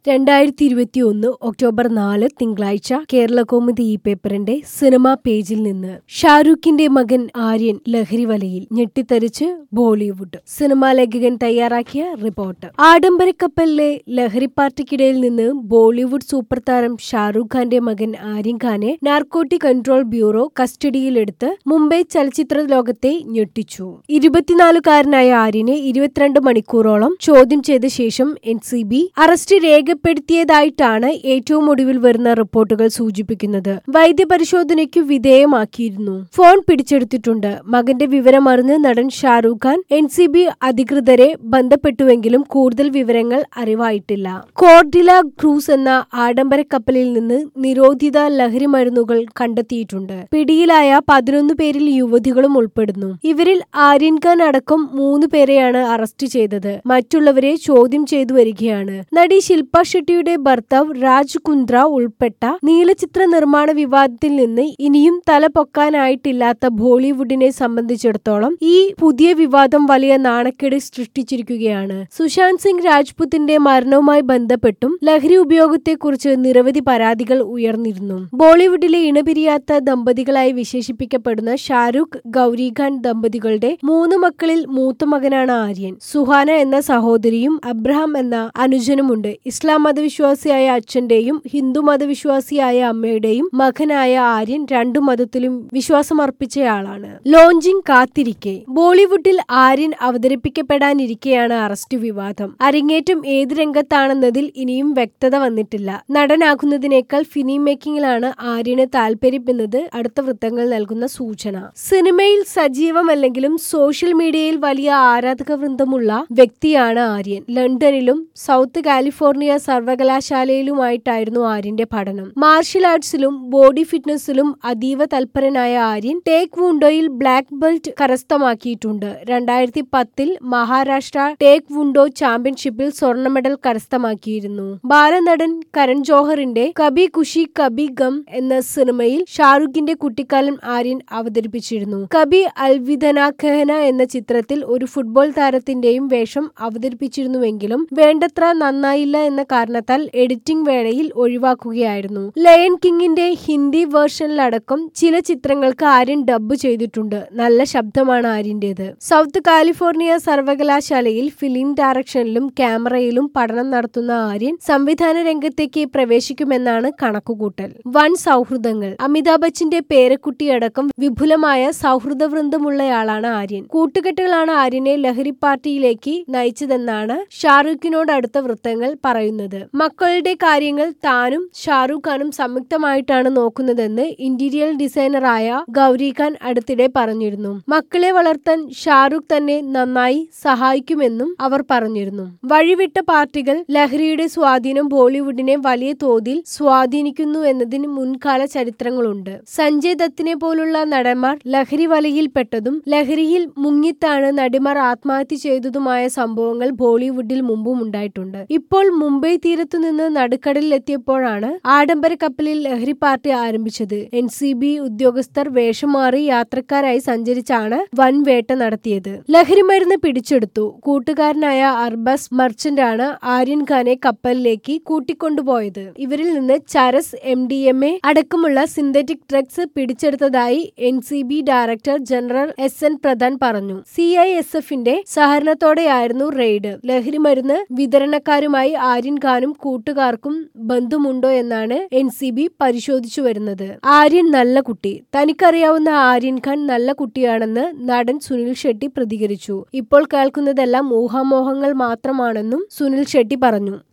രണ്ടായിരത്തി ഇരുപത്തി ഒന്ന് ഒക്ടോബർ നാല് തിങ്കളാഴ്ച കേരളകൗമുദി ഈ പേപ്പറിന്റെ സിനിമാ പേജിൽ നിന്ന് ഷാരൂഖിന്റെ മകൻ ആര്യൻ ലഹരി വലയിൽ ഞെട്ടിത്തരിച്ച് ബോളിവുഡ് സിനിമാ ലേഖകൻ തയ്യാറാക്കിയ റിപ്പോർട്ട് ആഡംബരക്കപ്പലിലെ ലഹരി പാർട്ടിക്കിടയിൽ നിന്ന് ബോളിവുഡ് സൂപ്പർ താരം ഷാരൂഖ് ഖാന്റെ മകൻ ആര്യൻ ഖാനെ നാർക്കോട്ടിക് കൺട്രോൾ ബ്യൂറോ കസ്റ്റഡിയിലെടുത്ത് മുംബൈ ചലച്ചിത്ര ലോകത്തെ ഞെട്ടിച്ചു ഇരുപത്തിനാലുകാരനായ ആര്യനെ ഇരുപത്തിരണ്ട് മണിക്കൂറോളം ചോദ്യം ചെയ്ത ശേഷം എൻ സി ബി അറസ്റ്റ് രേഖപ്പെടുത്തിയതായിട്ടാണ് ഏറ്റവും ഒടുവിൽ വരുന്ന റിപ്പോർട്ടുകൾ സൂചിപ്പിക്കുന്നത് വൈദ്യപരിശോധനയ്ക്ക് വിധേയമാക്കിയിരുന്നു ഫോൺ പിടിച്ചെടുത്തിട്ടുണ്ട് മകന്റെ വിവരമറിഞ്ഞ് നടൻ Shahrukh Khan N C B അധികൃതരെ ബന്ധപ്പെട്ടുവെങ്കിലും കൂടുതൽ വിവരങ്ങൾ അറിവായിട്ടില്ല കോർഡില ക്രൂസ് എന്ന ആഡംബര കപ്പലിൽ നിന്ന് നിരോധിത ലഹരി മരുന്നുകൾ കണ്ടെത്തിയിട്ടുണ്ട് പിടിയിലായ പതിനൊന്ന് പേരിൽ യുവതികളും ഉൾപ്പെടുന്നു ഇവരിൽ ആര്യൻ ഖാൻ അടക്കം മൂന്ന് പേരെയാണ് അറസ്റ്റ് ചെയ്തത് മറ്റുള്ളവരെ ചോദ്യം ചെയ്തു വരികയാണ് നടി ശില്പ ഷെട്ടിയുടെ ഭർത്താവ് രാജ് കുന്ദ്ര ഉൾപ്പെട്ട നീലചിത്ര നിർമ്മാണ വിവാദത്തിൽ നിന്ന് ഇനിയും തല പൊക്കാനായിട്ടില്ലാത്ത ബോളിവുഡിനെ സംബന്ധിച്ചിടത്തോളം ഈ പുതിയ വിവാദം വലിയ നാണക്കേട് സൃഷ്ടിച്ചിരിക്കുകയാണ് സുശാന്ത് സിംഗ് രാജ്പുത്തിന്റെ മരണവുമായി ബന്ധപ്പെട്ടും ലഹരി ഉപയോഗത്തെക്കുറിച്ച് നിരവധി പരാതികൾ ഉയർന്നിരുന്നു ബോളിവുഡിലെ ഇണപിരിയാത്ത ദമ്പതികളായി വിശേഷിപ്പിക്കപ്പെടുന്ന ഷാരൂഖ് ഗൗരി ഖാൻ ദമ്പതികളുടെ മൂന്ന് മക്കളിൽ മൂത്ത മകനാണ് ആര്യൻ സുഹാന എന്ന സഹോദരിയും അബ്രഹാം എന്ന അനുജനുമുണ്ട് ഇസ്ലാം മതവിശ്വാസിയായ അച്ഛന്റെയും ഹിന്ദു മതവിശ്വാസിയായ അമ്മയുടെയും മകനായ ആര്യൻ രണ്ടു മതത്തിലും വിശ്വാസമർപ്പിച്ചയാളാണ് ലോഞ്ചിങ് കാത്തിരിക്കെ ബോളിവുഡിൽ ആര്യൻ അവതരിപ്പിക്കപ്പെടാനിരിക്കെയാണ് അറസ്റ്റ് വിവാദം അരങ്ങേറ്റം ഏത് രംഗത്താണെന്നതിൽ ഇനിയും വ്യക്തത വന്നിട്ടില്ല നടനാകുന്നതിനേക്കാൾ ഫിലിം മേക്കിംഗിലാണ് ആര്യന് താല്പര്യമെന്നത് അടുത്ത വൃത്തങ്ങൾ നൽകുന്ന സൂചന സിനിമയിൽ സജീവമല്ലെങ്കിലും സോഷ്യൽ മീഡിയയിൽ വലിയ ആരാധക വൃന്ദമുള്ള വ്യക്തിയാണ് ആര്യൻ ലണ്ടനിലും സൗത്ത് കാലിഫോർണിയ സർവകലാശാലയിലുമായിട്ടായിരുന്നു ആര്യന്റെ പഠനം മാർഷ്യൽ ആർട്സിലും ബോഡി ഫിറ്റ്നസിലും അതീവ തൽപരനായ ആര്യൻ ടേക്ക് വുണ്ടോയിൽ ബ്ലാക്ക് ബെൽറ്റ് കരസ്ഥമാക്കിയിട്ടുണ്ട് രണ്ടായിരത്തി പത്തിൽ മഹാരാഷ്ട്ര ടേക്ക് വുണ്ടോ ചാമ്പ്യൻഷിപ്പിൽ സ്വർണ്ണ മെഡൽ കരസ്ഥമാക്കിയിരുന്നു ബാലനടൻ കരൺ ജോഹറിന്റെ കബി ഖുഷി കബി ഗം എന്ന സിനിമയിൽ ഷാറുഖിന്റെ കുട്ടിക്കാലം ആര്യൻ അവതരിപ്പിച്ചിരുന്നു കബി അൽവിദന ഖഹന എന്ന ചിത്രത്തിൽ ഒരു ഫുട്ബോൾ താരത്തിന്റെയും വേഷം അവതരിപ്പിച്ചിരുന്നുവെങ്കിലും വേണ്ടത്ര നന്നായില്ല എന്ന കാരണത്താൽ എഡിറ്റിംഗ് വേളയിൽ ഒഴിവാക്കുകയായിരുന്നു ലയൺ കിങ്ങിന്റെ ഹിന്ദി വേർഷനിലടക്കം ചില ചിത്രങ്ങൾക്ക് ആര്യൻ ഡബ്ബ് ചെയ്തിട്ടുണ്ട് നല്ല ശബ്ദമാണ് ആര്യന്റേത് സൗത്ത് കാലിഫോർണിയ സർവകലാശാലയിൽ ഫിലിം ഡയറക്ഷനിലും ക്യാമറയിലും പഠനം നടത്തുന്ന ആര്യൻ സംവിധാന രംഗത്തേക്ക് പ്രവേശിക്കുമെന്നാണ് കണക്കുകൂട്ടൽ വൻ സൗഹൃദങ്ങൾ അമിതാഭ് ബച്ചന്റെ പേരക്കുട്ടിയടക്കം വിപുലമായ സൗഹൃദ വൃന്ദമുള്ളയാളാണ് ആര്യൻ കൂട്ടുകെട്ടുകളാണ് ആര്യനെ ലഹരി പാർട്ടിയിലേക്ക് നയിച്ചതെന്നാണ് ഷാറൂഖിനോട് അടുത്ത വൃത്തങ്ങൾ പറയുന്നത് മക്കളുടെ കാര്യങ്ങൾ താനും ഷാറൂഖ് ഖാനും സംയുക്തമായിട്ടാണ് നോക്കുന്നതെന്ന് ഇന്റീരിയർ ഡിസൈനറായ ഗൗരി ഖാൻ അടുത്തിടെ പറഞ്ഞിരുന്നു മക്കളെ വളർത്താൻ ഷാറൂഖ് തന്നെ നന്നായി സഹായിക്കുമെന്നും അവർ പറഞ്ഞിരുന്നു വഴിവിട്ട പാർട്ടികൾ ലഹരിയുടെ സ്വാധീനം ബോളിവുഡിനെ വലിയ തോതിൽ സ്വാധീനിക്കുന്നു എന്നതിന് മുൻകാല ചരിത്രങ്ങളുണ്ട് സഞ്ജയ് ദത്തിനെ പോലുള്ള നടന്മാർ ലഹരി വലയിൽപ്പെട്ടതും ലഹരിയിൽ മുങ്ങിത്താണ് നടിമാർ ആത്മഹത്യ ചെയ്തതുമായ സംഭവങ്ങൾ ബോളിവുഡിൽ മുമ്പും ഉണ്ടായിട്ടുണ്ട് ഇപ്പോൾ മുംബൈ തീരത്തു നിന്ന് നടുക്കടലിലെത്തിയപ്പോഴാണ് ആഡംബര കപ്പലിൽ ലഹരി പാർട്ടി ആരംഭിച്ചത് എൻ സി ബി ഉദ്യോഗസ്ഥർ വേഷം മാറി യാത്രക്കാരായി സഞ്ചരിച്ചാണ് വൻ വേട്ട നടത്തിയത് ലഹരി മരുന്ന് പിടിച്ചെടുത്തു കൂട്ടുകാരനായ അർബസ് മർച്ചന്റ് ആണ് ആര്യൻ ഖാനെ കപ്പലിലേക്ക് കൂട്ടിക്കൊണ്ടുപോയത് ഇവരിൽ നിന്ന് ചരസ് എം ഡി എം എ അടക്കമുള്ള സിന്തറ്റിക് ഡ്രഗ്സ് പിടിച്ചെടുത്തതായി N C B director general S N Pradhan പറഞ്ഞു സി ഐ എസ് എഫിന്റെ സഹകരണത്തോടെയായിരുന്നു റെയ്ഡ് ലഹരി മരുന്ന് വിതരണക്കാരുമായി ആര്യൻ ഖാനും കൂട്ടുകാർക്കും ബന്ധമുണ്ടോ എന്നാണ് എൻ സി ബി പരിശോധിച്ചു വരുന്നത് ആര്യൻ നല്ല കുട്ടി തനിക്കറിയാവുന്ന ആര്യൻ ഖാൻ നല്ല കുട്ടിയാണെന്ന് നടൻ സുനിൽ ഷെട്ടി പ്രതികരിച്ചു ഇപ്പോൾ കേൾക്കുന്നതെല്ലാം ഊഹാമോഹങ്ങൾ മാത്രമാണെന്നും സുനിൽ ഷെട്ടി പറഞ്ഞു